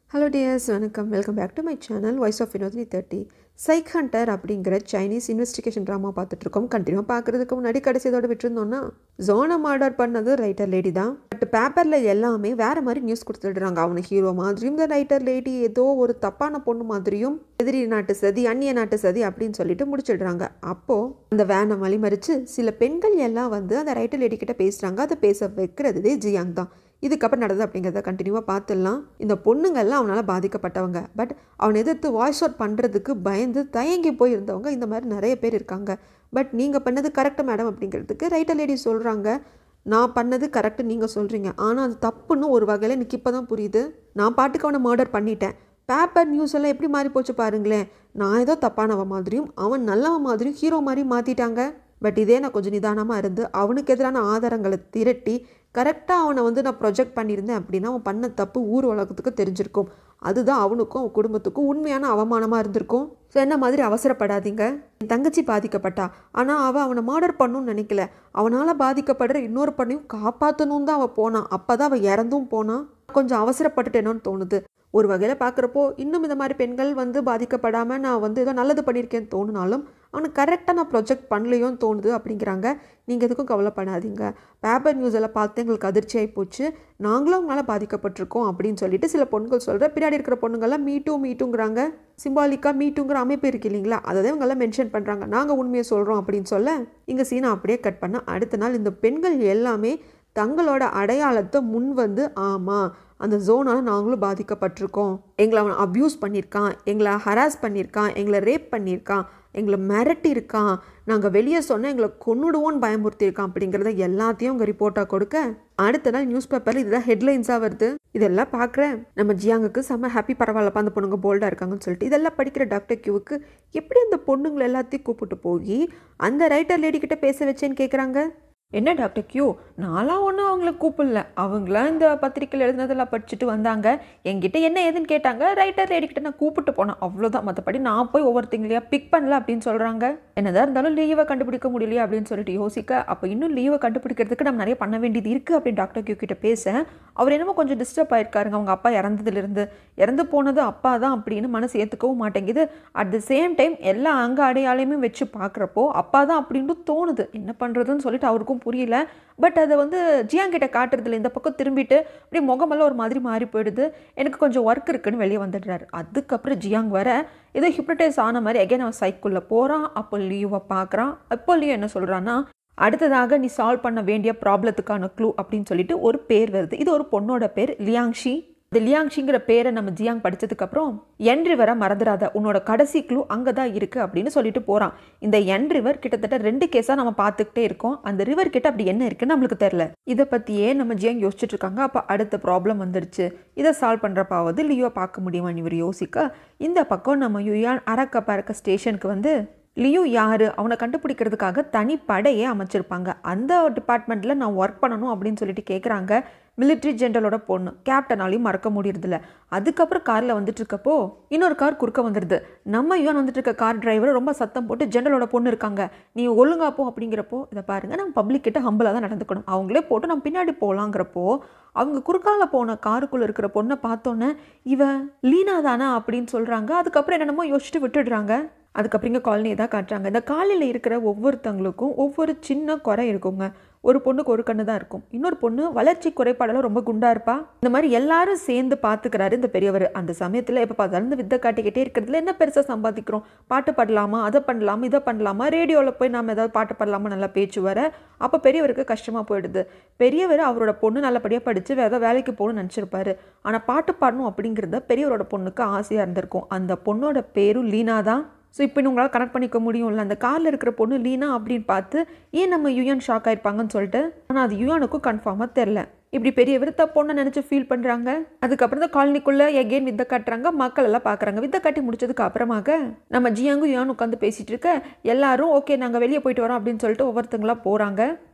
hello dears வணக்கம் welcome back to my channel voice of Vinodhini thirty psych hunter அப்படிங்கிற Chinese investigation drama பார்த்துட்ருக்கோம் கண்டினியூவாக பார்க்குறதுக்கு முன்னாடி கடைசி இதோட விட்டுருந்தோம்னா ஜோனை மர்டர் பண்ணது ரைட்டர் லேடி தான் பட் பேப்பரில் எல்லாமே வேறு மாதிரி நியூஸ் கொடுத்துடுறாங்க அவனை ஹீரோ மாதிரியும் இந்த ரைட்டர் லேடி ஏதோ ஒரு தப்பான பொண்ணு மாதிரியும் எதிரி நாட்டு சதி அந்நிய நாட்டு சதி அப்படின்னு சொல்லிட்டு முடிச்சிடுறாங்க அப்போது அந்த வேனை வழிமறிச்சு சில பெண்கள் எல்லாம் வந்து அந்த ரைட்டர் லேடி கிட்ட பேசுகிறாங்க அதை பேச வைக்கிறதே ஜியாங் தான் இதுக்கப்புறம் நடந்தது அப்படிங்கிறத கண்டினியூவாக பார்த்துடலாம் இந்த பொண்ணுங்கள்லாம் அவனால் பாதிக்கப்பட்டவங்க பட் அவனை எதிர்த்து வாய்ஸ் அவுட் பண்ணுறதுக்கு பயந்து தயங்கி போய் இருந்தவங்க இந்த மாதிரி நிறைய பேர் இருக்காங்க பட் நீங்கள் பண்ணது கரெக்டு மேடம் அப்படிங்கிறதுக்கு ரைட்டர் லேடி சொல்கிறாங்க நான் பண்ணது கரெக்டு நீங்கள் சொல்கிறீங்க ஆனால் அது தப்புன்னு ஒரு வகையில் எனக்கு இப்போ தான் புரியுது நான் பாட்டுக்கு அவனை மர்டர் பண்ணிட்டேன் பேப்பர் நியூஸ் எல்லாம் எப்படி மாறி போச்சு பாருங்களேன் நான் ஏதோ தப்பானவன் மாதிரியும் அவன் நல்லவன் மாதிரியும் ஹீரோ மாதிரி மாற்றிட்டாங்க பட் இதே நான் கொஞ்சம் நிதானமாக இருந்து அவனுக்கு எதிரான ஆதாரங்களை திரட்டி கரெக்டாக அவனை வந்து நான் ப்ரொஜெக்ட் பண்ணியிருந்தேன் அப்படின்னா அவன் பண்ண தப்பு ஊர் உலகத்துக்கு தெரிஞ்சிருக்கும் அதுதான் அவனுக்கும் அவன் குடும்பத்துக்கும் உண்மையான அவமானமாக இருந்திருக்கும் ஸோ என்ன மாதிரி அவசரப்படாதீங்க என் தங்கச்சி பாதிக்கப்பட்டா ஆனால் அவள் அவனை மர்டர் பண்ணணும்னு நினைக்கல அவனால் பாதிக்கப்படுற இன்னொரு பொண்ணையும் காப்பாற்றணும் தான் அவள் போனான் அப்போ தான் அவள் இறந்தும் போனான் கொஞ்சம் அவசரப்பட்டுட்டேனோன்னு தோணுது ஒரு வகையில் பார்க்குறப்போ இன்னும் இந்த மாதிரி பெண்கள் வந்து பாதிக்கப்படாமல் நான் வந்து ஏதோ நல்லது பண்ணியிருக்கேன்னு தோணுனாலும் அவனுக்கு கரெக்டாக நான் ப்ரொஜெக்ட் பண்ணலையோன்னு தோணுது அப்படிங்கிறாங்க நீங்கள் எதுக்கும் கவலைப்படாதீங்க பேப்பர் நியூஸ் எல்லாம் பார்த்து எங்களுக்கு அதிர்ச்சியாகி போச்சு நாங்களும் அவங்களால பாதிக்கப்பட்டிருக்கோம் அப்படின்னு சொல்லிட்டு சில பொண்ணுகள் சொல்கிற பின்னாடி இருக்கிற பொண்ணுங்கள்லாம் மீட்டூ மீட்டுங்கிறாங்க சிம்பாலிக்காக மீட்டுங்கிற அமைப்பு இருக்கு இல்லைங்களா அதை தான் இவங்கெல்லாம் மென்ஷன் பண்ணுறாங்க நாங்கள் உண்மையை சொல்கிறோம் அப்படின்னு சொல்ல இங்கே சீனா அப்படியே கட் பண்ண அடுத்த நாள் இந்த பெண்கள் எல்லாமே தங்களோட அடையாளத்தை முன் வந்து ஆமாம் அந்த ஜோனால் நாங்களும் பாதிக்கப்பட்டிருக்கோம் எங்களை அவன் அப்யூஸ் பண்ணியிருக்கான் எங்களை ஹராஸ் பண்ணியிருக்கான் எங்களை ரேப் பண்ணியிருக்கான் எங்களை மிரட்டியிருக்கான் நாங்கள் வெளியே சொன்னால் எங்களை கொன்னுடுவோன்னு பயமுறுத்தியிருக்கான் அப்படிங்கிறத எல்லாத்தையும் உங்கள் ரிப்போர்ட்டாக கொடுக்க அடுத்த நாள் நியூஸ் பேப்பரில் இதுதான் ஹெட்லைன்ஸாக வருது இதெல்லாம் பார்க்குறேன் நம்ம ஜியாங்குக்கு செம்ம ஹாப்பி பரவாயில்லப்பா அந்த பொண்ணுங்க போல்டாக இருக்காங்கன்னு சொல்லிட்டு இதெல்லாம் படிக்கிற டாக்டர் கியூவுக்கு எப்படி அந்த பொண்ணுங்களை எல்லாத்தையும் கூப்பிட்டு போய் அந்த ரைட்டர் லேடி கிட்ட பேச வச்சேன்னு கேட்குறாங்க என்ன டாக்டர் கியூ நான்லாம் ஒன்றும் அவங்கள கூப்பிடல அவங்களாம் இந்த பத்திரிக்கையில் எழுதுனதெல்லாம் படிச்சுட்டு வந்தாங்க என்கிட்ட என்ன ஏதுன்னு கேட்டாங்க ரைட்டர் லேடிக்கிட்ட நான் கூப்பிட்டு போனேன் அவ்வளோதான் மற்றபடி நான் போய் ஒவ்வொருத்தங்களையா பிக் பண்ணல அப்படின்னு சொல்கிறாங்க என்னதான் இருந்தாலும் லீவை கண்டுபிடிக்க முடியலையா அப்படின்னு சொல்லிட்டு யோசிக்க அப்போ இன்னும் லீவை கண்டுபிடிக்கிறதுக்கு நம்ம நிறைய பண்ண வேண்டியது இருக்குது அப்படின்னு டாக்டர் கியூ கிட்ட பேச அவர் என்னமோ கொஞ்சம் டிஸ்டர்ப் ஆயிருக்காருங்க அவங்க அப்பா இறந்ததுலேருந்து இறந்து போனது அப்பா தான் அப்படின்னு மனசு ஏற்றுக்கவும் மாட்டேங்குது அட் த சேம் டைம் எல்லா அங்க அடையாளையுமே வச்சு பார்க்குறப்போ அப்பா தான் அப்படின்ட்டு தோணுது என்ன பண்ணுறதுன்னு சொல்லிட்டு அவருக்கும் புரியல பட் அதை வந்து ஜியாங் கிட்ட காட்டுறதுல இந்த பக்கம் திரும்பிட்டு அப்படியே முகமெல்லாம் ஒரு மாதிரி மாறி போயிடுது எனக்கு கொஞ்சம் ஒர்க் இருக்குன்னு வெளியே வந்துடுறாரு அதுக்கப்புறம் ஜியாங் வர ஏதோ ஹிப்னடைஸ் ஆன மாதிரி எகைன் அவன் சைக்குள்ளே போகிறான் அப்போ லீவை பார்க்குறான் அப்போ லீவ் என்ன சொல்கிறான்னா அடுத்ததாக நீ சால்வ் பண்ண வேண்டிய ப்ராப்ளத்துக்கான க்ளூ அப்படின்னு சொல்லிட்டு ஒரு பேர் வருது இது ஒரு பொண்ணோட பேர் லியாங்ஷி இந்த லியாங்ஷிங்கிற பேரை நம்ம ஜியாங் படித்ததுக்கப்புறம் என் ரிவரை மறந்துடாத உன்னோட கடைசி க்ளூ அங்கே தான் இருக்குது அப்படின்னு சொல்லிட்டு போகிறான் இந்த என் ரிவர் கிட்டத்தட்ட ரெண்டு கேஸாக நம்ம பார்த்துக்கிட்டே இருக்கோம் அந்த ரிவர் கிட்ட அப்படி என்ன இருக்குன்னு நம்மளுக்கு தெரில இதை பற்றியே நம்ம ஜியாங் யோசிச்சுட்டு இருக்காங்க அப்போ அடுத்த ப்ராப்ளம் வந்துருச்சு இதை சால்வ் பண்ணுறப்பாவது லியோ பார்க்க முடியுமான்னு இவர் யோசிக்க இந்த பக்கம் நம்ம யுயான் அரக்க பறக்க ஸ்டேஷனுக்கு வந்து லியோ யார் அவனை கண்டுபிடிக்கிறதுக்காக தனி படையே அமைச்சிருப்பாங்க அந்த டிபார்ட்மெண்ட்டில் நான் ஒர்க் பண்ணணும் அப்படின்னு சொல்லிட்டு கேட்குறாங்க மிலிட்ரி ஜென்ரலோட பொண்ணு கேப்டனாலையும் மறக்க முடியறதில்ல அதுக்கப்புறம் காரில் வந்துட்டு இருக்கப்போ இன்னொரு கார் குறுக்க வந்துடுது நம்ம யுவான் வந்துட்டு இருக்க கார் டிரைவர் ரொம்ப சத்தம் போட்டு ஜென்ரலோட பொண்ணு இருக்காங்க நீ ஒழுங்கா போ அப்படிங்கிறப்போ இதை பாருங்கள் நம்ம பப்ளிக் கிட்ட ஹம்பிளாக தான் நடந்துக்கணும் அவங்களே போட்டு நம்ம பின்னாடி போகலாங்கிறப்போ அவங்க குறுக்கால போன காருக்குள்ளே இருக்கிற பொண்ணை பார்த்தோன்னே இவ லீனா தானா அப்படின்னு சொல்கிறாங்க அதுக்கப்புறம் என்னென்னமோ யோசிச்சுட்டு விட்டுடுறாங்க அதுக்கப்புறம் இங்கே காலனியை தான் காட்டுறாங்க இந்த காலையில் இருக்கிற ஒவ்வொருத்தவங்களுக்கும் ஒவ்வொரு சின்ன குறை இருக்குங்க ஒரு பொண்ணுக்கு ஒரு கண்ணு தான் இருக்கும் இன்னொரு பொண்ணு வளர்ச்சி குறைபாடெல்லாம் ரொம்ப குண்டா இருப்பா இந்த மாதிரி எல்லாரும் சேர்ந்து பார்த்துக்கிறாரு இந்த பெரியவர் அந்த சமயத்தில் எப்போ பார்த்தாலும் இந்த வித்தை காட்டிக்கிட்டே இருக்கிறதுல என்ன பெருசாக சம்பாதிக்கிறோம் பாட்டு பாடலாமா அதை பண்ணலாமா இதை பண்ணலாமா ரேடியோவில் போய் நாம் ஏதாவது பாட்டு பாடலாமா நல்லா பேச்சு வர அப்போ பெரியவருக்கு கஷ்டமாக போயிடுது பெரியவர் அவரோட பொண்ணு நல்லபடியாக படித்து வேற வேலைக்கு போகணும்னு நினச்சிருப்பாரு ஆனால் பாட்டு பாடணும் அப்படிங்கிறத பெரியவரோட பொண்ணுக்கு ஆசையாக இருந்திருக்கும் அந்த பொண்ணோட பேரும் லீனா தான் ஸோ இப்போ உங்களால் கனெக்ட் பண்ணிக்க முடியும்ல அந்த காரில் இருக்கிற பொண்ணு லீனா அப்படின்னு பார்த்து ஏன் நம்ம யுயான் ஷாக் ஆயிருப்பாங்கன்னு சொல்லிட்டு ஆனால் அது யுயானுக்கும் கன்ஃபார்மாக தெரில இப்படி பெரியவர் தப்பொன்னு நினச்சி ஃபீல் பண்ணுறாங்க அதுக்கப்புறம் இந்த காலனிக்குள்ளே எகெயின் வித்தை காட்டுறாங்க மக்கள் எல்லாம் பார்க்குறாங்க வித்தை காட்டி முடிச்சதுக்கு அப்புறமாக நம்ம ஜியாங்கும் யுவான் உட்காந்து பேசிகிட்டு இருக்க எல்லாரும் ஓகே நாங்கள் வெளியே போயிட்டு வரோம் அப்படின்னு சொல்லிட்டு ஒவ்வொருத்தங்களா போகிறாங்க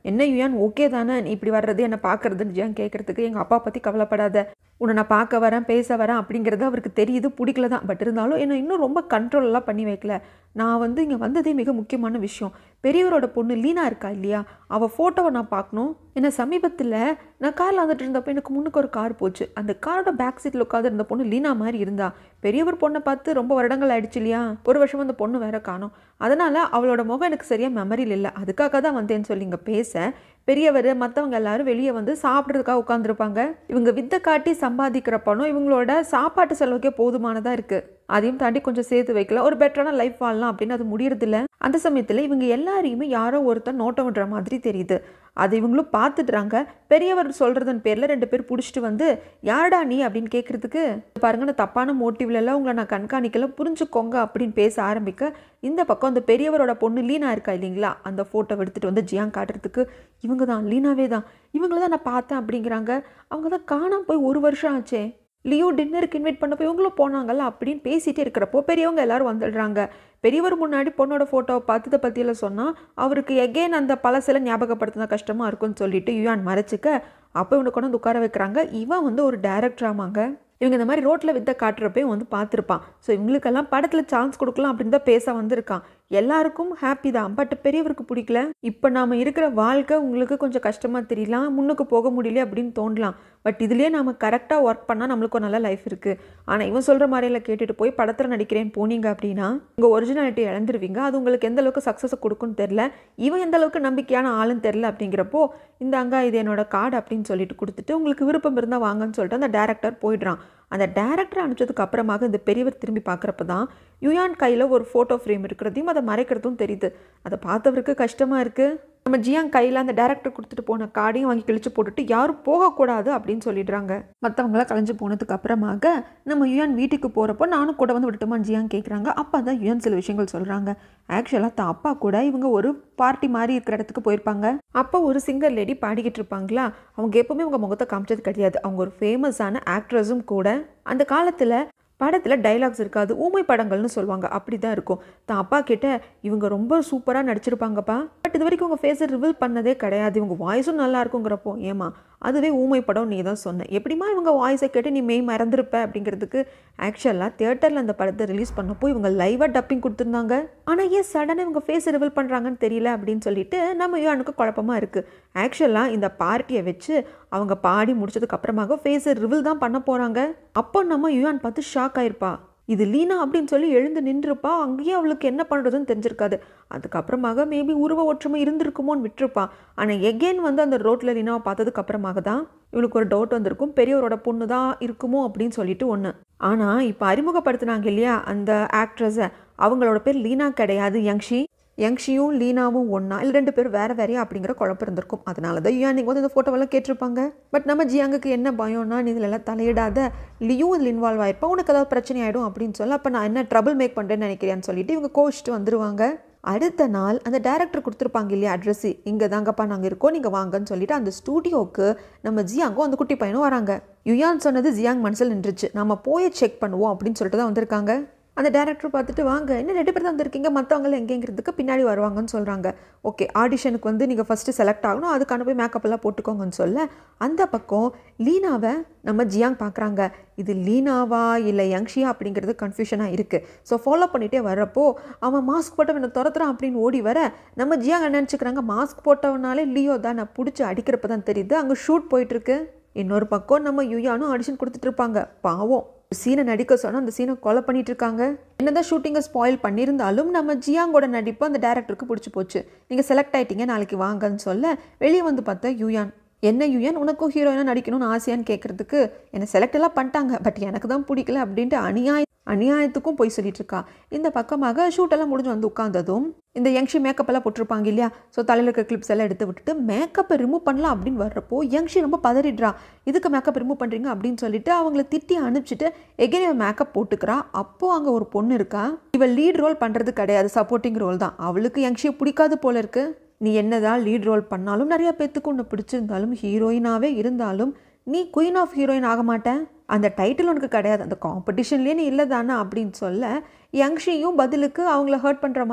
என்ன யுயான் ஓகே தானே நீ இப்படி வர்றது என்ன பார்க்கறதுன்னு ஜியாங் கேட்கறதுக்கு எங்கள் அப்பா பற்றி கவலைப்படாத உன்னை நான் பார்க்க வரேன் பேச வரேன் அப்படிங்கிறது அவருக்கு தெரியுது பிடிக்கல தான் பட் இருந்தாலும் என்னை இன்னும் ரொம்ப கண்ட்ரோலெலாம் பண்ணி வைக்கல நான் வந்து இங்கே வந்ததே மிக முக்கியமான விஷயம் பெரியவரோட பொண்ணு லீனா இருக்கா இல்லையா அவள் ஃபோட்டோவை நான் பார்க்கணும் ஏன்னா சமீபத்தில் நான் காரில் வந்துட்டு இருந்தப்போ எனக்கு முன்னுக்கு ஒரு கார் போச்சு அந்த காரோட பேக் சீட்டில் உட்காந்து இருந்த பொண்ணு லீனா மாதிரி இருந்தா பெரியவர் பொண்ணை பார்த்து ரொம்ப வருடங்கள் ஆயிடுச்சு இல்லையா ஒரு வருஷம் அந்த பொண்ணு வேற காணும் அதனால் அவளோட முகம் எனக்கு சரியாக மெமரியில் இல்லை அதுக்காக தான் வந்தேன்னு சொல்லி இங்கே பேச பெரியவர் மற்றவங்க எல்லாரும் வெளியே வந்து சாப்பிட்றதுக்காக உட்காந்துருப்பாங்க இவங்க வித்தை காட்டி சம்பாதிக்கிற பணம் இவங்களோட சாப்பாட்டு செலவுக்கே போதுமானதாக இருக்குது அதையும் தாண்டி கொஞ்சம் சேர்த்து வைக்கல ஒரு பெட்டரான லைஃப் வாழலாம் அப்படின்னு அது முடியறதில்ல அந்த சமயத்தில் இவங்க எல்லாரையுமே யாரோ ஒருத்தர் நோட்டம் விடுற மாதிரி தெரியுது அது இவங்களும் பார்த்துட்றாங்க பெரியவர் சொல்கிறதன் பேரில் ரெண்டு பேர் பிடிச்சிட்டு வந்து யாரடா நீ அப்படின்னு கேட்குறதுக்கு பாருங்க நான் தப்பான மோட்டிவ்ல எல்லாம் உங்களை நான் கண்காணிக்கல புரிஞ்சுக்கோங்க அப்படின்னு பேச ஆரம்பிக்க இந்த பக்கம் அந்த பெரியவரோட பொண்ணு லீனா இருக்கா இல்லைங்களா அந்த ஃபோட்டோ எடுத்துகிட்டு வந்து ஜியாங் காட்டுறதுக்கு இவங்க தான் லீனாவே தான் இவங்கள தான் நான் பார்த்தேன் அப்படிங்கிறாங்க அவங்க தான் காணாம போய் ஒரு வருஷம் ஆச்சே லியோ டின்னருக்கு இன்வைட் பண்ண போய் இவங்களும் போனாங்கல்ல அப்படின்னு பேசிகிட்டே இருக்கிறப்போ பெரியவங்க எல்லாரும் வந்துடுறாங்க பெரியவர் முன்னாடி பொண்ணோட ஃபோட்டோவை பார்த்ததை பற்றியெல்லாம் சொன்னால் அவருக்கு எகெயின் அந்த பழசெல்லாம் ஞாபகப்படுத்தினா கஷ்டமாக இருக்கும்னு சொல்லிட்டு யுவான் மறைச்சிக்க அப்போ இவனை கொண்டு வந்து உட்கார வைக்கிறாங்க இவன் வந்து ஒரு டேரக்டர் ஆமாங்க இவங்க இந்த மாதிரி ரோட்டில் வித்த காட்டுறப்பையும் வந்து பார்த்துருப்பான் ஸோ இவங்களுக்கெல்லாம் படத்தில் சான்ஸ் கொடுக்கலாம் அப்படின்னு தான் பேச வந்திருக்கான் எல்லாருக்கும் ஹாப்பி தான் பட் பெரியவருக்கு பிடிக்கல இப்போ நாம் இருக்கிற வாழ்க்கை உங்களுக்கு கொஞ்சம் கஷ்டமாக தெரியலாம் முன்னுக்கு போக முடியல அப்படின்னு தோணலாம் பட் இதுலேயே நாம் கரெக்டாக ஒர்க் பண்ணால் நம்மளுக்கு ஒரு நல்ல லைஃப் இருக்குது ஆனால் இவன் சொல்கிற மாதிரியெல்லாம் கேட்டுட்டு போய் படத்தில் நடிக்கிறேன் போனீங்க அப்படின்னா உங்கள் ஒரிஜினாலிட்டி இழந்துருவீங்க அது உங்களுக்கு எந்த அளவுக்கு சக்ஸஸை கொடுக்குன்னு தெரில இவன் எந்த அளவுக்கு நம்பிக்கையான ஆளுன்னு தெரில அப்படிங்கிறப்போ இந்த அங்கா இது என்னோட கார்டு அப்படின்னு சொல்லிட்டு கொடுத்துட்டு உங்களுக்கு விருப்பம் இருந்தால் வாங்கன்னு சொல்லிட்டு அந்த டேரக்டர் போயிடுறான் அந்த டேரக்டர் அனுப்பிச்சதுக்கு அப்புறமாக இந்த பெரியவர் திரும்பி பார்க்குறப்ப தான் யுயான் கையில் ஒரு ஃபோட்டோ ஃப்ரேம் இருக்கிறதையும் அதை மறைக்கிறதும் தெரியுது அதை பார்த்தவருக்கு கஷ்டமாக இருக்குது நம்ம ஜியாங் கையில் அந்த டேரக்டர் கொடுத்துட்டு போன கார்டையும் வாங்கி கிழிச்சு போட்டுட்டு யாரும் போகக்கூடாது அப்படின்னு சொல்லிடுறாங்க மற்றவங்களாம் கலைஞ்சு போனதுக்கு அப்புறமாக நம்ம யுயான் வீட்டுக்கு போகிறப்போ நானும் கூட வந்து விட்டுட்டுமான்னு ஜியாங் கேட்குறாங்க அப்போ தான் யுயான் சில விஷயங்கள் சொல்கிறாங்க ஆக்சுவலாக தான் அப்பா கூட இவங்க ஒரு பார்ட்டி மாதிரி இருக்கிற இடத்துக்கு போயிருப்பாங்க அப்போ ஒரு சிங்கர் லேடி பாடிக்கிட்டு இருப்பாங்களா அவங்க எப்பவுமே அவங்க முகத்தை காமிச்சது கிடையாது அவங்க ஒரு ஃபேமஸான ஆக்ட்ரஸும் கூட அந்த காலத்தில் படத்தில் டைலாக்ஸ் இருக்காது ஊமை படங்கள்னு சொல்லுவாங்க அப்படி தான் இருக்கும் தான் அப்பா கிட்ட இவங்க ரொம்ப சூப்பராக நடிச்சிருப்பாங்கப்பா பட் இது வரைக்கும் உங்கள் ஃபேஸை ரிவீல் பண்ணதே கிடையாது இவங்க வாய்ஸும் நல்லா இருக்குங்கிறப்போ ஏமா அதுவே ஊமை படம் நீ தான் சொன்ன எப்படிமா இவங்க வாய்ஸை கேட்டு நீ மெய் மறந்துருப்ப அப்படிங்கிறதுக்கு ஆக்சுவலாக தியேட்டரில் அந்த படத்தை ரிலீஸ் பண்ணப்போ இவங்க லைவாக டப்பிங் கொடுத்துருந்தாங்க ஆனால் ஏன் சடனாக இவங்க ஃபேஸை ரிவீல் பண்ணுறாங்கன்னு தெரியல அப்படின்னு சொல்லிட்டு நம்ம யுவானுக்கு குழப்பமாக இருக்குது ஆக்சுவலாக இந்த பார்ட்டியை வச்சு அவங்க பாடி முடிச்சதுக்கு அப்புறமாக ஃபேஸை ரிவீல் தான் பண்ண போகிறாங்க அப்போ நம்ம யுவான் பார்த்து ஷாக் ஆயிருப்பா இது லீனா அப்படின்னு சொல்லி எழுந்து நின்றுப்பா அங்கேயே அவளுக்கு என்ன பண்ணுறதுன்னு தெரிஞ்சிருக்காது அதுக்கப்புறமாக மேபி உருவ ஒற்றுமை இருந்திருக்குமோன்னு விட்டுருப்பா ஆனால் எகெயின் வந்து அந்த ரோட்டில் லீனாவை பார்த்ததுக்கு அப்புறமாக தான் இவளுக்கு ஒரு டவுட் வந்திருக்கும் பெரியவரோட பொண்ணு தான் இருக்குமோ அப்படின்னு சொல்லிட்டு ஒன்று ஆனால் இப்போ அறிமுகப்படுத்தினாங்க இல்லையா அந்த ஆக்ட்ரஸை அவங்களோட பேர் லீனா கிடையாது யங்ஷி யங்ஷியும் லீனாவும் ஒன்றா இல்லை ரெண்டு பேரும் வேறு வேறையா அப்படிங்கிற குழப்பம் இருந்திருக்கும் அதனால தான் யுவான் நீங்கள் வந்து இந்த ஃபோட்டோவெல்லாம் கேட்டிருப்பாங்க பட் நம்ம ஜியாங்குக்கு என்ன பயம்னா நீ இதில் எல்லாம் தலையிடாத லியும் இதில் இன்வால்வ் ஆயிருப்பா உனக்கு ஏதாவது பிரச்சனை ஆகிடும் அப்படின்னு சொல்ல அப்போ நான் என்ன ட்ரபிள் மேக் பண்ணுறேன்னு நினைக்கிறேன்னு சொல்லிட்டு இவங்க கோச்சிட்டு வந்துருவாங்க அடுத்த நாள் அந்த டேரக்டர் கொடுத்துருப்பாங்க இல்லையா அட்ரஸ் இங்கே தாங்கப்பா நாங்கள் இருக்கோம் நீங்கள் வாங்கன்னு சொல்லிட்டு அந்த ஸ்டூடியோவுக்கு நம்ம ஜியாங்கும் அந்த குட்டி பையனும் வராங்க யுயான் சொன்னது ஜியாங் மனசில் நின்றுச்சு நம்ம போய் செக் பண்ணுவோம் அப்படின்னு சொல்லிட்டு தான் வந்திருக்காங்க அந்த டேரக்டர் பார்த்துட்டு வாங்க என்ன ரெண்டு பேர் தான் வந்திருக்கீங்க மற்றவங்களும் எங்கேங்கிறதுக்கு பின்னாடி வருவாங்கன்னு சொல்கிறாங்க ஓகே ஆடிஷனுக்கு வந்து நீங்கள் ஃபஸ்ட்டு செலக்ட் ஆகணும் அதுக்கான போய் மேக்கப் எல்லாம் போட்டுக்கோங்கன்னு சொல்ல அந்த பக்கம் லீனாவை நம்ம ஜியாங் பார்க்குறாங்க இது லீனாவா இல்லை யங்ஷியா அப்படிங்கிறது கன்ஃபியூஷனாக இருக்குது ஸோ ஃபாலோ பண்ணிகிட்டே வர்றப்போ அவன் மாஸ்க் போட்டவனை துரத்துறான் அப்படின்னு ஓடி வர நம்ம ஜியாங் என்ன நினச்சிக்கிறாங்க மாஸ்க் போட்டவனாலே லியோ தான் நான் பிடிச்சி அடிக்கிறப்ப தான் தெரியுது அங்கே ஷூட் போயிட்டுருக்கு இன்னொரு பக்கம் நம்ம யுயானும் ஆடிஷன் கொடுத்துட்டு இருப்பாங்க பாவம் சீனை நடிக்க சொன்னால் அந்த சீனை கொலை பண்ணிட்டு இருக்காங்க என்னதான் ஷூட்டிங்கை ஸ்பாயில் பண்ணியிருந்தாலும் நம்ம ஜியாங்கோட நடிப்பு அந்த டேரக்டருக்கு பிடிச்சி போச்சு நீங்கள் செலக்ட் ஆயிட்டீங்க நாளைக்கு வாங்கன்னு சொல்ல வெளியே வந்து பார்த்தா யுயான் என்ன யுயான் உனக்கும் ஹீரோயினாக நடிக்கணும்னு ஆசையான்னு கேட்குறதுக்கு என்னை செலக்ட் எல்லாம் பண்ணிட்டாங்க பட் எனக்கு தான் பிடிக்கல அப்படின்ட்டு அநியாய அநியாயத்துக்கும் போய் சொல்லிட்டு இருக்கா இந்த பக்கமாக ஷூட்டெல்லாம் முடிஞ்சு வந்து உட்காந்ததும் இந்த யங்ஷி மேக்கப் எல்லாம் போட்டிருப்பாங்க இல்லையா ஸோ தலையில் இருக்க கிளிப்ஸ் எல்லாம் எடுத்து விட்டுட்டு மேக்கப்பை ரிமூவ் பண்ணலாம் அப்படின்னு வர்றப்போ யங்ஷி ரொம்ப பதறிடுறா இதுக்கு மேக்கப் ரிமூவ் பண்ணுறீங்க அப்படின்னு சொல்லிட்டு அவங்கள திட்டி அனுப்பிச்சிட்டு எகைன் இவன் மேக்கப் போட்டுக்கிறா அப்போது அங்கே ஒரு பொண்ணு இருக்கா இவள் லீட் ரோல் பண்ணுறது கிடையாது சப்போர்ட்டிங் ரோல் தான் அவளுக்கு யங்ஷியை பிடிக்காது போல இருக்கு நீ என்னதான் லீட் ரோல் பண்ணாலும் நிறைய பேத்துக்கு உன்னை பிடிச்சிருந்தாலும் ஹீரோயினாகவே இருந்தாலும் நீ குயின் ஆஃப் ஹீரோயின் ஆக மாட்டேன் அந்த டைட்டில் உனக்கு கிடையாது அந்த காம்படிஷன்லேயே நீ இல்லை தானே அப்படின்னு சொல்ல யங்ஷியும் பதிலுக்கு அவங்கள ஹர்ட் பண்ணுற மாதிரி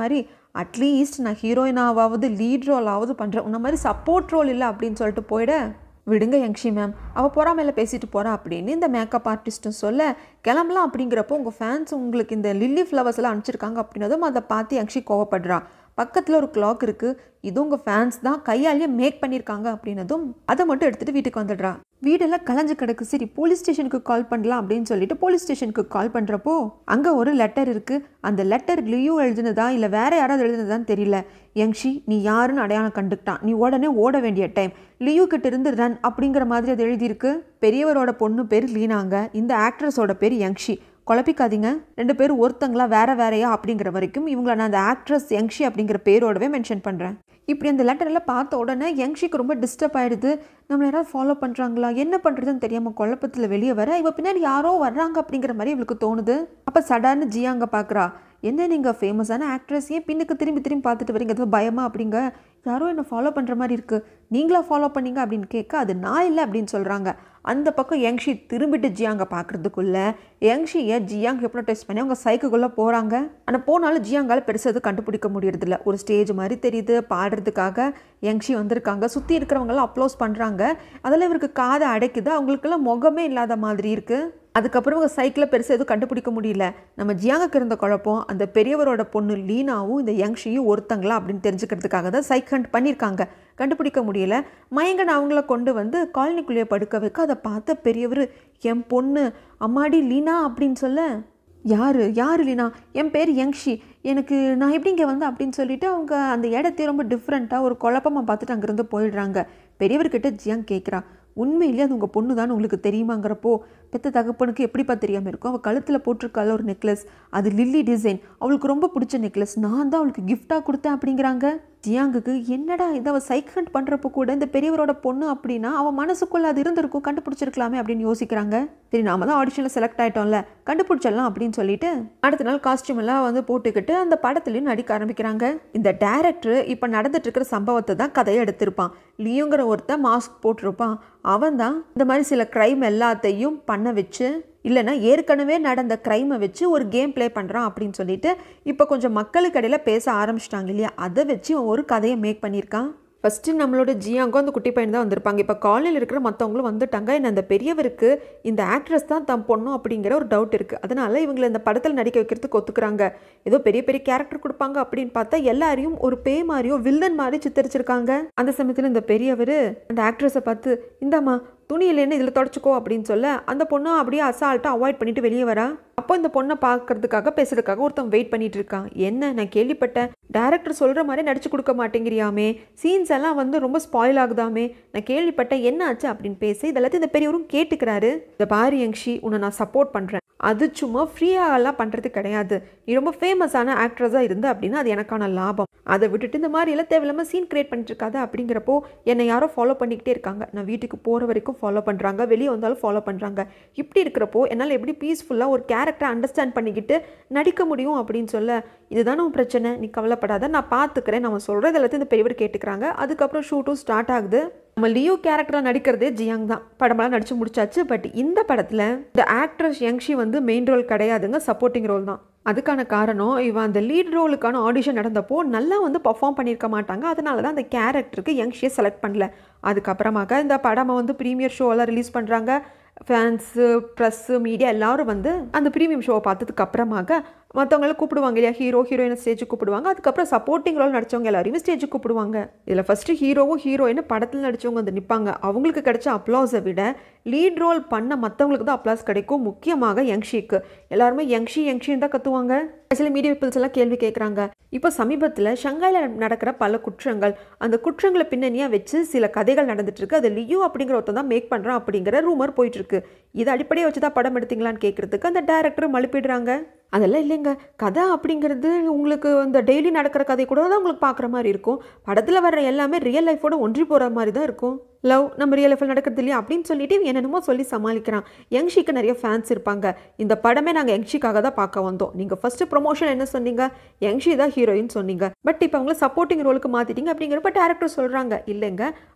அட்லீஸ்ட் நான் ஹீரோயினாவது லீட் ரோலாவது பண்ணுறேன் உன்ன மாதிரி சப்போர்ட் ரோல் இல்லை அப்படின்னு சொல்லிட்டு போயிட விடுங்க யங்ஷி மேம் அவள் பொறாமையில் பேசிட்டு போகிறா அப்படின்னு இந்த மேக்கப் ஆர்டிஸ்ட்டும் சொல்ல கிளம்பலாம் அப்படிங்கிறப்போ உங்கள் ஃபேன்ஸ் உங்களுக்கு இந்த லில்லி ஃப்ளவர்ஸ் எல்லாம் அனுப்பிச்சிருக்காங்க அப்படின்னதும் அதை பார்த்து யங்ஷி கோவப்படுறா பக்கத்தில் ஒரு கிளாக் இருக்குது இது உங்கள் ஃபேன்ஸ் தான் கையாலேயே மேக் பண்ணியிருக்காங்க அப்படின்னதும் அதை மட்டும் எடுத்துகிட்டு வீட்டுக்கு வந்துடுறா வீடெல்லாம் கலைஞ்சு கிடக்கு சரி போலீஸ் ஸ்டேஷனுக்கு கால் பண்ணலாம் அப்படின்னு சொல்லிட்டு போலீஸ் ஸ்டேஷனுக்கு கால் பண்ணுறப்போ அங்கே ஒரு லெட்டர் இருக்குது அந்த லெட்டர் லியூ எழுதுனதா இல்லை வேற யாராவது எழுதுனதான்னு தெரியல யங்ஷி நீ யாருன்னு அடையாளம் கண்டுக்கிட்டான் நீ உடனே ஓட வேண்டிய டைம் லியூ கிட்ட இருந்து ரன் அப்படிங்கிற மாதிரி அது எழுதியிருக்கு பெரியவரோட பொண்ணு பேர் லீனாங்க இந்த ஆக்ட்ரஸோட பேர் யங்ஷி குழப்பிக்காதீங்க ரெண்டு பேரும் ஒருத்தங்களா வேற வேறையா அப்படிங்கிற வரைக்கும் இவங்கள நான் அந்த ஆக்ட்ரஸ் யங்ஷி அப்படிங்கிற பேரோடவே மென்ஷன் பண்ணுறேன் இப்படி அந்த லெட்டரெல்லாம் பார்த்த உடனே யங்ஷிக்கு ரொம்ப டிஸ்டர்ப் ஆயிடுது நம்மளை யாராவது ஃபாலோ பண்ணுறாங்களா என்ன பண்ணுறதுன்னு தெரியாமல் குழப்பத்தில் வெளியே வர இவ பின்னாடி யாரோ வர்றாங்க அப்படிங்கிற மாதிரி இவளுக்கு தோணுது அப்போ சடான்னு ஜியாங்க பார்க்குறா என்ன நீங்கள் ஃபேமஸான ஆக்ட்ரஸ் ஏன் பின்னுக்கு திரும்பி திரும்பி பார்த்துட்டு வரீங்க எதுவும் பயமா அப்படிங்க யாரோ என்னை ஃபாலோ பண்ணுற மாதிரி இருக்குது நீங்களா ஃபாலோ பண்ணீங்க அப்படின்னு கேட்க அது நான் இல்லை அப்படின்னு சொல்கிறாங்க அந்த பக்கம் யங்ஷி திரும்பிட்டு ஜியாங்க பார்க்குறதுக்குள்ள யங்ஷியை ஜியாங் ஹிப்னோடைஸ் பண்ணி அவங்க சைக்குக்குள்ளே போகிறாங்க ஆனால் போனாலும் ஜியாங்கால பெருசாக எதுவும் கண்டுபிடிக்க முடியறதில்ல ஒரு ஸ்டேஜ் மாதிரி தெரியுது பாடுறதுக்காக யங்ஷி வந்திருக்காங்க சுற்றி இருக்கிறவங்களாம் அப்ளோஸ் பண்ணுறாங்க அதில் இவருக்கு காதை அடைக்குது அவங்களுக்கெல்லாம் முகமே இல்லாத மாதிரி இருக்குது அதுக்கப்புறம் இவங்க சைக்கிளில் பெருசாக எதுவும் கண்டுபிடிக்க முடியல நம்ம ஜியாங்குக்கு இருந்த குழப்பம் அந்த பெரியவரோட பொண்ணு லீனாவும் இந்த யங்ஷியும் ஒருத்தங்களா அப்படின்னு தெரிஞ்சுக்கிறதுக்காக தான் சைக் ஹண்ட் பண்ணியிருக்காங்க கண்டுபிடிக்க முடியல மயங்கன் அவங்கள கொண்டு வந்து காலனிக்குள்ளேயே படுக்க வைக்க அதை பார்த்த பெரியவர் என் பொண்ணு அம்மாடி லீனா அப்படின்னு சொல்ல யார் யார் லீனா என் பேர் யங்ஷி எனக்கு நான் எப்படி இங்கே வந்தேன் அப்படின்னு சொல்லிட்டு அவங்க அந்த இடத்தையே ரொம்ப டிஃப்ரெண்ட்டாக ஒரு குழப்பமாக பார்த்துட்டு அங்கேருந்து போயிடுறாங்க பெரியவர்கிட்ட ஜியாங் கேட்குறா உண்மையிலேயே அது உங்கள் பொண்ணு தான் உங்களுக்கு தெரியுமாங்கிறப்போ பெத்த தகப்பனுக்கு எப்படிப்பா தெரியாமல் இருக்கும் அவள் கழுத்தில் போட்டிருக்கால ஒரு நெக்லஸ் அது லில்லி டிசைன் அவளுக்கு ரொம்ப பிடிச்ச நெக்லஸ் நான் தான் அவளுக்கு கிஃப்டாக கொடுத்தேன் அப்படிங்கிறாங்க ஜியாங்குக்கு என்னடா இதை அவள் சைக் ஹண்ட் பண்ணுறப்போ கூட இந்த பெரியவரோட பொண்ணு அப்படின்னா அவன் மனசுக்குள்ளே அது இருந்திருக்கும் கண்டுபிடிச்சிருக்கலாமே அப்படின்னு யோசிக்கிறாங்க சரி நாம தான் ஆடிஷனில் செலக்ட் ஆகிட்டோம்ல கண்டுபிடிச்சிடலாம் அப்படின்னு சொல்லிட்டு அடுத்த நாள் காஸ்டியூம் எல்லாம் வந்து போட்டுக்கிட்டு அந்த படத்துலையும் நடிக்க ஆரம்பிக்கிறாங்க இந்த டேரக்டர் இப்போ நடந்துட்டு இருக்கிற சம்பவத்தை தான் கதையை எடுத்திருப்பான் லியோங்கிற ஒருத்தன் மாஸ்க் போட்டிருப்பான் அவன் தான் இந்த மாதிரி சில க்ரைம் எல்லாத்தையும் பண்ண வச்சு இல்லைன்னா ஏற்கனவே நடந்த க்ரைமை வச்சு ஒரு கேம் ப்ளே பண்ணுறான் அப்படின்னு சொல்லிட்டு இப்போ கொஞ்சம் மக்களுக்கு இடையில பேச ஆரம்பிச்சிட்டாங்க இல்லையா அதை வச்சு அவன் ஒரு கதையை மேக் பண்ணியிருக்கான் ஃபஸ்ட்டு நம்மளோட ஜியாங்கோ அந்த குட்டி பையன் தான் வந்திருப்பாங்க இப்போ காலனியில் இருக்கிற மற்றவங்களும் வந்துட்டாங்க என்ன அந்த பெரியவருக்கு இந்த ஆக்ட்ரஸ் தான் தம் பொண்ணும் அப்படிங்கிற ஒரு டவுட் இருக்குது அதனால இவங்களை இந்த படத்தில் நடிக்க வைக்கிறதுக்கு ஒத்துக்குறாங்க ஏதோ பெரிய பெரிய கேரக்டர் கொடுப்பாங்க அப்படின்னு பார்த்தா எல்லாரையும் ஒரு பேய் மாதிரியோ வில்லன் மாதிரி சித்தரிச்சிருக்காங்க அந்த சமயத்தில் இந்த பெரியவர் அந்த ஆக்ட்ரஸை பார்த்து இந்தாம்மா துணி இல்லைன்னு இதில் தொடச்சிக்கோ அப்படின்னு சொல்ல அந்த பொண்ணு அப்படியே அசால்ட்டாக அவாய்ட் பண்ணிட்டு வெளியே வரா அப்போ இந்த பொண்ணை பார்க்கறதுக்காக பேசுறதுக்காக ஒருத்தன் வெயிட் பண்ணிட்டு இருக்கான் என்ன நான் கேள்விப்பட்டேன் டேரக்டர் சொல்கிற மாதிரி நடிச்சு கொடுக்க மாட்டேங்கிறியாமே சீன்ஸ் எல்லாம் வந்து ரொம்ப ஸ்பாயில் ஆகுதாமே நான் கேள்விப்பட்டேன் என்ன ஆச்சு அப்படின்னு பேசி இதெல்லாத்தையும் இந்த பெரியவரும் கேட்டுக்கிறாரு இந்த பாரு யங்ஷி உன்னை நான் சப்போர்ட் பண்ணுறேன் அது சும்மா ஃப்ரீயாகலாம் பண்ணுறது கிடையாது நீ ரொம்ப ஃபேமஸான ஆக்ட்ரஸாக இருந்து அப்படின்னா அது எனக்கான லாபம் அதை விட்டுட்டு இந்த மாதிரி எல்லாம் தேவையில்லாமல் சீன் கிரியேட் பண்ணிட்டு இருக்காத அப்படிங்கிறப்போ என்னை யாரோ ஃபாலோ பண்ணிக்கிட்டே இருக்காங்க நான் வீட்டுக்கு போகிற வரைக்கும் ஃபாலோ பண்ணுறாங்க வெளியே வந்தாலும் ஃபாலோ பண்ணுறாங்க இப்படி இருக்கிறப்போ என்னால் எப்படி பீஸ்ஃபுல்லாக ஒரு கேரக்டரை அண்டர்ஸ்டாண்ட் பண்ணிக்கிட்டு நடிக்க முடியும் அப்படின்னு சொல்ல இதுதானே உன் பிரச்சனை நீ கவலைப்படாத நான் பார்த்துக்கிறேன் நம்ம சொல்கிறது எல்லாத்தையும் இந்த பெரியவர் கேட்டுக்கிறாங்க அதுக்கப்புறம் ஷூட்டும் ஸ்டார்ட் ஆகுது நம்ம லியோ கேரக்டராக நடிக்கிறதே ஜியாங் தான் படமெல்லாம் நடிச்சு முடிச்சாச்சு பட் இந்த படத்தில் இந்த ஆக்ட்ரஸ் யங்ஷி வந்து மெயின் ரோல் கிடையாதுங்க சப்போர்ட்டிங் ரோல் தான் அதுக்கான காரணம் இவன் அந்த லீட் ரோலுக்கான ஆடிஷன் நடந்தப்போ நல்லா வந்து பர்ஃபார்ம் பண்ணியிருக்க மாட்டாங்க அதனால தான் அந்த கேரக்டருக்கு யங்ஷியை செலக்ட் பண்ணல அதுக்கப்புறமாக இந்த படமை வந்து ப்ரீமியர் ஷோலாம் ரிலீஸ் பண்ணுறாங்க ஃபேன்ஸு ப்ரெஸ்ஸு மீடியா எல்லாரும் வந்து அந்த ப்ரீமியம் ஷோவை பார்த்ததுக்கு அப்புறமாக மற்றவங்கள கூப்பிடுவாங்க இல்லையா ஹீரோ ஹீரோயினை ஸ்டேஜுக்கு கூப்பிடுவாங்க அதுக்கப்புறம் சப்போர்ட்டிங் ரோல் நடிச்சவங்க எல்லாரையுமே ஸ்டேஜுக்கு கூப்பிடுவாங்க இதில் ஃபஸ்ட்டு ஹீரோவும் ஹீரோயின் படத்தில் நடிச்சவங்க வந்து நிற்பாங்க அவங்களுக்கு கிடைச்ச அப்ளாஸை விட லீட் ரோல் பண்ண மற்றவங்களுக்கு தான் அப்ளாஸ் கிடைக்கும் முக்கியமாக யங்ஷிக்கு எல்லாருமே யங்ஷி யங்ஷின்னு தான் கத்துவாங்க ஆக்சுவலி மீடியா பீப்புள்ஸ் எல்லாம் கேள்வி கேட்குறாங்க இப்போ சமீபத்தில் ஷங்காயில் நடக்கிற பல குற்றங்கள் அந்த குற்றங்களை பின்னணியாக வச்சு சில கதைகள் நடந்துட்டு இருக்கு அது லியோ அப்படிங்கிற ஒருத்தன் தான் மேக் பண்ணுறான் அப்படிங்கிற ரூமர் போயிட்டு இருக்கு இதை அடிப்படையை வச்சு தான் படம் எடுத்தீங்களான்னு கேட்கறதுக்கு அந்த டேரக்டர் மழுப்பிடுறாங்க அதெல்லாம் இல்லைங்க கதை அப்படிங்கிறது உங்களுக்கு இந்த டெய்லி நடக்கிற கதை கூட தான் உங்களுக்கு பார்க்குற மாதிரி இருக்கும் படத்தில் வர்ற எல்லாமே ரியல் லைஃபோட ஒன்றி போகிற மாதிரி தான் இருக்கும் லவ் நம்ம ரியல் லைஃப்பில் நடக்கிறது இல்லையா அப்படின்னு சொல்லிட்டு இவன் என்னென்னமோ சொல்லி சமாளிக்கிறான் யங்ஷிக்கு நிறைய ஃபேன்ஸ் இருப்பாங்க இந்த படமே நாங்கள் யங்ஷிக்காக தான் பார்க்க வந்தோம் நீங்கள் ஃபர்ஸ்ட் ப்ரொமோஷன் என்ன சொன்னீங்க யங்ஷி தான் ஹீரோயின் சொன்னீங்க பட் இப்போ அவங்கள சப்போர்ட்டிங் ரோலுக்கு மாற்றிட்டீங்க அப்படிங்கிறப்ப டேரக்டர் சொல்கிறாங்க இல்லைங்க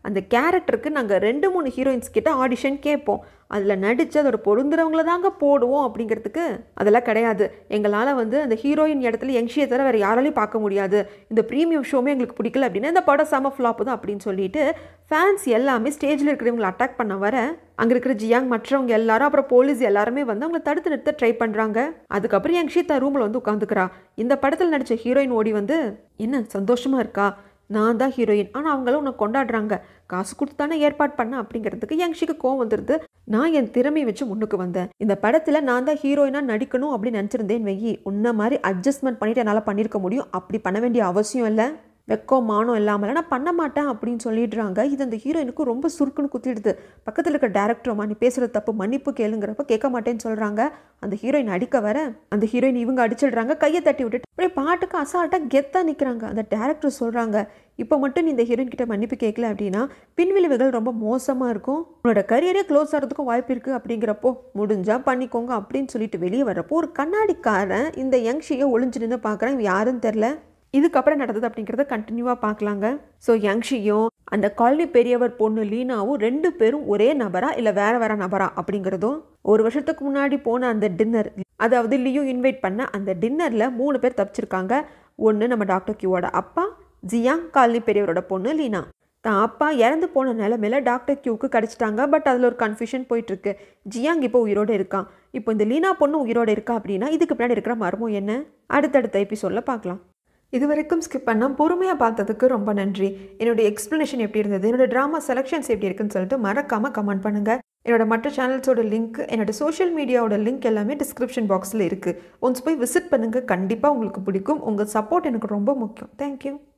அந்த கேரக்டருக்கு நாங்கள் ரெண்டு மூணு ஹீரோயின்ஸ் கிட்ட ஆடிஷன் கேட்போம் அதில் நடித்து அதோட பொருந்துறவங்கள தாங்க போடுவோம் அப்படிங்கிறதுக்கு அதெல்லாம் கிடையாது எங்களால் வந்து அந்த ஹீரோயின் இடத்துல யங்ஷியை தவிர வேறு யாராலையும் பார்க்க முடியாது இந்த ப்ரீமியம் ஷோமே எங்களுக்கு பிடிக்கல அப்படின்னா இந்த படம் செம ஃப்ளாப் தான் அப்படின்னு சொல்லிட்டு ஃபேன்ஸ் எல்லாமே ஸ்டேஜில் இருக்கிறவங்களை அட்டாக் பண்ண வர அங்கே இருக்கிற ஜியாங் மற்றவங்க எல்லாரும் அப்புறம் போலீஸ் எல்லாருமே வந்து அவங்களை தடுத்து நிறுத்த ட்ரை பண்ணுறாங்க அதுக்கப்புறம் யங்ஷி தன் ரூமில் வந்து உட்காந்துக்கிறா இந்த படத்தில் நடித்த ஹீரோயின் ஓடி வந்து என்ன சந்தோஷமா இருக்கா நான் தான் ஹீரோயின் ஆனால் அவங்களும் உன்னை கொண்டாடுறாங்க காசு கொடுத்து தானே ஏற்பாடு பண்ண அப்படிங்கிறதுக்கு யங்ஷிக்கு கோவம் வந்துடுது நான் என் திறமையை வச்சு முன்னுக்கு வந்தேன் இந்த படத்தில் நான் தான் ஹீரோயினாக நடிக்கணும் அப்படின்னு நினச்சிருந்தேன் வெயி உன்ன மாதிரி அட்ஜஸ்ட்மெண்ட் பண்ணிட்டு என்னால் பண்ணியிருக்க முடியும் அப்படி பண்ண வேண்டிய அவசியம் இல்லை வெக்கம் மானம் இல்லாமல் நான் பண்ண மாட்டேன் அப்படின்னு சொல்லிடுறாங்க இது அந்த ஹீரோயினுக்கு ரொம்ப சுருக்குன்னு குத்திடுது பக்கத்தில் இருக்க டேரக்டரம்மா நீ பேசுகிற தப்பு மன்னிப்பு கேளுங்கிறப்ப கேட்க மாட்டேன்னு சொல்கிறாங்க அந்த ஹீரோயின் அடிக்க வர அந்த ஹீரோயின் இவங்க அடிச்சிடுறாங்க கையை தட்டி விட்டுட்டு அப்படியே பாட்டுக்கு அசால்ட்டாக கெத்தாக நிற்கிறாங்க அந்த டேரக்டர் சொல்கிறாங்க இப்போ மட்டும் நீ இந்த ஹீரோயின் கிட்ட மன்னிப்பு கேட்கல அப்படின்னா பின்விளைவுகள் ரொம்ப மோசமாக இருக்கும் உன்னோட கரியரே க்ளோஸ் ஆகிறதுக்கும் வாய்ப்பு இருக்குது அப்படிங்கிறப்போ முடிஞ்சா பண்ணிக்கோங்க அப்படின்னு சொல்லிட்டு வெளியே வரப்போ ஒரு கண்ணாடிக்காரன் இந்த யங்ஷியை ஒளிஞ்சு நின்று பார்க்குறேன் இவன் யாருன்னு தெரில இதுக்கப்புறம் நடந்தது அப்படிங்கிறத கண்டினியூவாக பார்க்கலாங்க ஸோ யங்ஷியும் அந்த காலனி பெரியவர் பொண்ணு லீனாவும் ரெண்டு பேரும் ஒரே நபரா இல்லை வேற வேற நபரா அப்படிங்கிறதும் ஒரு வருஷத்துக்கு முன்னாடி போன அந்த டின்னர் அதாவது லியும் இன்வைட் பண்ண அந்த டின்னரில் மூணு பேர் தப்பிச்சிருக்காங்க ஒன்று நம்ம டாக்டர் கியூவோட அப்பா ஜியாங் காலனி பெரியவரோட பொண்ணு லீனா தான் அப்பா இறந்து போன நிலமையில டாக்டர் கியூக்கு கிடச்சிட்டாங்க பட் அதில் ஒரு கன்ஃபியூஷன் போயிட்டுருக்கு ஜியாங் இப்போ உயிரோடு இருக்கான் இப்போ இந்த லீனா பொண்ணு உயிரோடு இருக்கா அப்படின்னா இதுக்கு பின்னாடி இருக்கிற மர்மம் என்ன அடுத்தடுத்த எபிசோடில் பார்க்கலாம் இது வரைக்கும் ஸ்கிப் பண்ணால் பொறுமையாக பார்த்ததுக்கு ரொம்ப நன்றி என்னுடைய எக்ஸ்ப்ளனேஷன் எப்படி இருந்தது என்னோட ட்ராமா செலெக்ஷன்ஸ் எப்படி இருக்குன்னு சொல்லிட்டு மறக்காமல் கமெண்ட் பண்ணுங்கள் என்னோட மற்ற சேனல்ஸோட லிங்க் என்னோட சோஷியல் மீடியாவோட லிங்க் எல்லாமே டிஸ்கிரிப்ஷன் பாக்ஸில் இருக்குது ஒன்ஸ் போய் விசிட் பண்ணுங்கள் கண்டிப்பாக உங்களுக்கு பிடிக்கும் உங்கள் சப்போர்ட் எனக்கு ரொம்ப முக்கியம் தேங்க்யூ